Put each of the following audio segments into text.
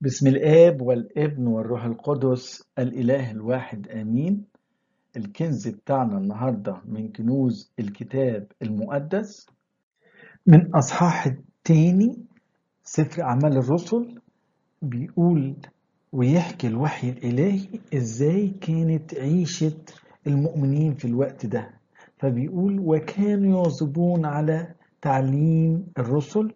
بسم الآب والابن والروح القدس الإله الواحد آمين الكنز بتاعنا النهاردة من كنوز الكتاب المقدس من أصحاح التاني سفر أعمال الرسل بيقول ويحكي الوحي الإلهي إزاي كانت عيشة المؤمنين في الوقت ده فبيقول وكانوا يواظبون على تعليم الرسل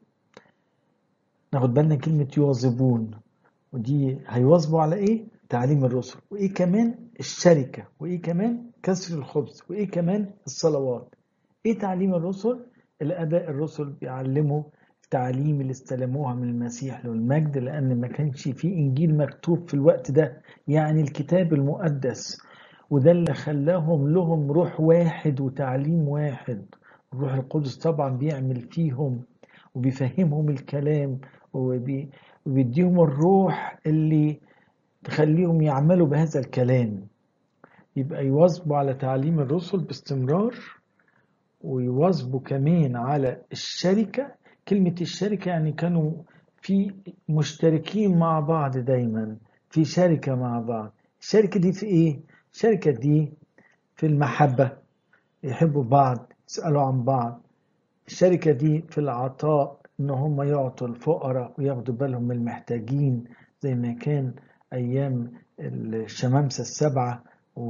ناخد بالنا كلمة يواظبون ودي هيواظبوا على ايه؟ تعليم الرسل وايه كمان الشركة وايه كمان كسر الخبز وايه كمان الصلوات ايه تعليم الرسل؟ الاداء الرسل بيعلموا التعليم اللي استلموها من المسيح له المجد لان ما كانش في انجيل مكتوب في الوقت ده يعني الكتاب المقدس وده اللي خلاهم لهم روح واحد وتعليم واحد الروح القدس طبعا بيعمل فيهم وبيفهمهم الكلام وبي وبيديهم الروح اللي تخليهم يعملوا بهذا الكلام يبقى يواظبوا على تعليم الرسل باستمرار ويواظبوا كمان على الشركة كلمة الشركة يعني كانوا في مشتركين مع بعض دايما في شركة مع بعض الشركة دي في ايه؟ الشركة دي في المحبة يحبوا بعض يسألوا عن بعض الشركة دي في العطاء ان هم يعطوا الفقراء وياخدوا بالهم من المحتاجين زي ما كان ايام الشمامسة السبعة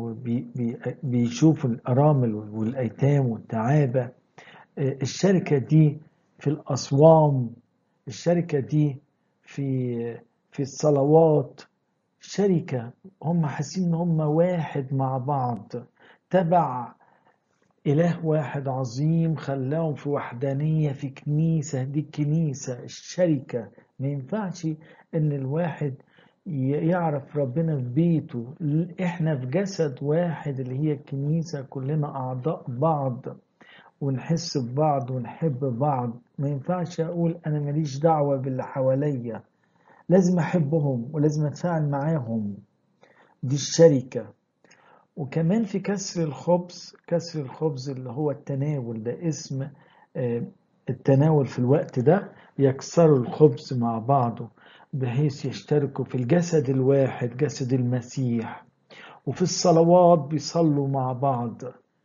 وبيشوفوا الارامل والايتام والتعابة الشركة دي في الاصوام الشركة دي في في الصلوات شركة هم حاسين ان هم واحد مع بعض تبع إله واحد عظيم خلاهم في وحدانية في كنيسة دي الكنيسة الشركة ما ينفعش إن الواحد يعرف ربنا في بيته إحنا في جسد واحد اللي هي الكنيسة كلنا أعضاء بعض ونحس ببعض ونحب بعض ما ينفعش أقول أنا ماليش دعوة باللي حواليا لازم أحبهم ولازم أتفاعل معاهم دي الشركة وكمان في كسر الخبز كسر الخبز اللي هو التناول ده اسم التناول في الوقت ده يكسروا الخبز مع بعضه بحيث يشتركوا في الجسد الواحد جسد المسيح وفي الصلوات بيصلوا مع بعض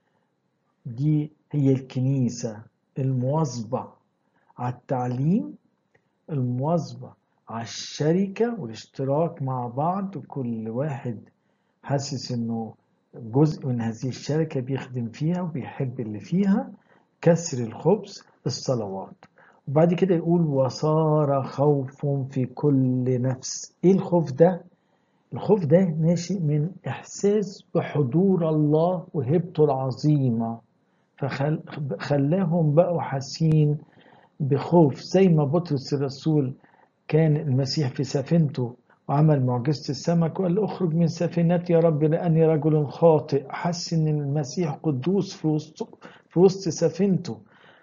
دي هي الكنيسة المواظبة على التعليم المواظبة على الشركة والاشتراك مع بعض وكل واحد حاسس انه جزء من هذه الشركة بيخدم فيها وبيحب اللي فيها كسر الخبز الصلوات وبعد كده يقول وصار خوف في كل نفس ايه الخوف ده الخوف ده ناشئ من احساس بحضور الله وهبته العظيمة فخلاهم بقوا حاسين بخوف زي ما بطرس الرسول كان المسيح في سفينته وعمل معجزة السمك وقال اخرج من سفينتي يا رب لأني رجل خاطئ حس إن المسيح قدوس في وسط في وسط سفينته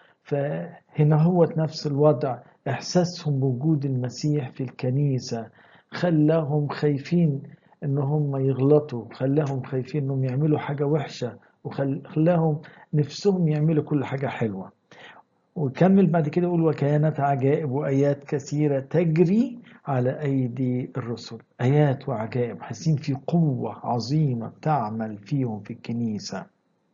فهنا هو نفس الوضع إحساسهم بوجود المسيح في الكنيسة خلاهم خايفين إن هم يغلطوا خلاهم خايفين إنهم يعملوا حاجة وحشة وخلاهم نفسهم يعملوا كل حاجة حلوة وكمل بعد كده يقول وكانت عجائب وآيات كثيرة تجري على أيدي الرسل آيات وعجائب حاسين في قوة عظيمة بتعمل فيهم في الكنيسة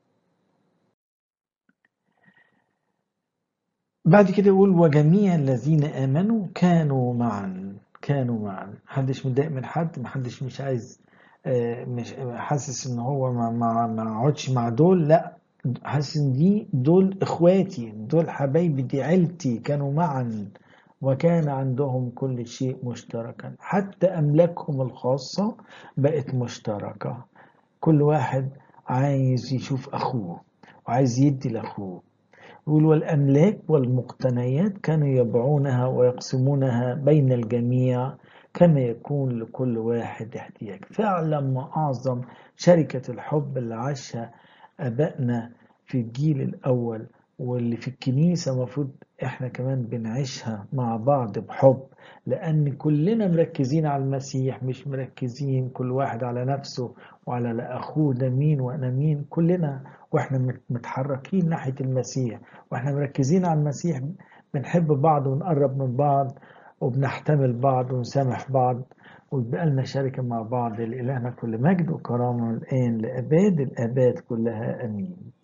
بعد كده يقول وجميع الذين آمنوا كانوا معا كانوا معا محدش متضايق من حد محدش مش عايز مش حاسس ان هو ما ما ما اقعدش مع دول لا حاسس ان دي دول اخواتي دول حبايبي دي عيلتي كانوا معا وكان عندهم كل شيء مشتركا حتى أملاكهم الخاصة بقت مشتركة كل واحد عايز يشوف أخوه وعايز يدي لأخوه يقول والأملاك والمقتنيات كانوا يبيعونها ويقسمونها بين الجميع كما يكون لكل واحد احتياج فعلا ما أعظم شركة الحب اللي عاشها أبائنا في الجيل الأول واللي في الكنيسة مفروض احنا كمان بنعيشها مع بعض بحب لأن كلنا مركزين على المسيح مش مركزين كل واحد على نفسه وعلى أخوه ده مين وأنا مين كلنا واحنا متحركين ناحية المسيح واحنا مركزين على المسيح بنحب بعض ونقرب من بعض وبنحتمل بعض ونسامح بعض ويبقى لنا شركة مع بعض لإلهنا كل مجد وكرامة الآن لأباد الآباد كلها أمين